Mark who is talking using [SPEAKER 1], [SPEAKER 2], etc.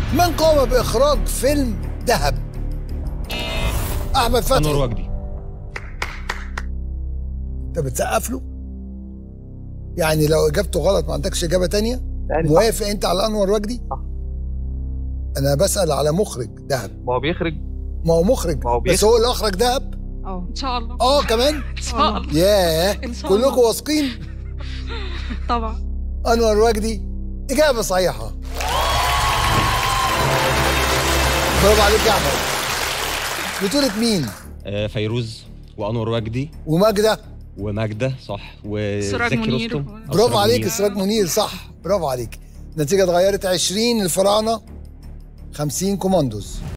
[SPEAKER 1] من قام باخراج فيلم دهب احمد فتحي
[SPEAKER 2] انور وجدي
[SPEAKER 1] انت بتسقف له يعني لو اجابته غلط ما عندكش اجابه تانية
[SPEAKER 3] يعني
[SPEAKER 1] موافق انت على انور وجدي
[SPEAKER 3] صح.
[SPEAKER 1] انا بسال على مخرج دهب
[SPEAKER 3] ما هو بيخرج
[SPEAKER 1] ما هو مخرج
[SPEAKER 3] ما هو
[SPEAKER 1] بس
[SPEAKER 3] بيخرج.
[SPEAKER 1] هو اللي اخرج دهب
[SPEAKER 4] اه
[SPEAKER 5] ان شاء الله
[SPEAKER 1] اه كمان
[SPEAKER 5] ان شاء الله
[SPEAKER 1] ياه
[SPEAKER 5] إن شاء الله.
[SPEAKER 1] كلكم واثقين
[SPEAKER 5] طبعا
[SPEAKER 1] انور وجدي اجابه صحيحه برافو عليك يا احمد بطوله مين
[SPEAKER 2] آه، فيروز وانور وجدي
[SPEAKER 1] وماجده
[SPEAKER 2] وماجده صح
[SPEAKER 5] سراج
[SPEAKER 2] وزكي
[SPEAKER 5] منير.
[SPEAKER 2] رستم أو
[SPEAKER 1] برافو
[SPEAKER 2] سراج
[SPEAKER 1] عليك
[SPEAKER 2] منير.
[SPEAKER 1] اسراج منير صح برافو عليك النتيجه اتغيرت 20 الفراعنه 50 كوماندوز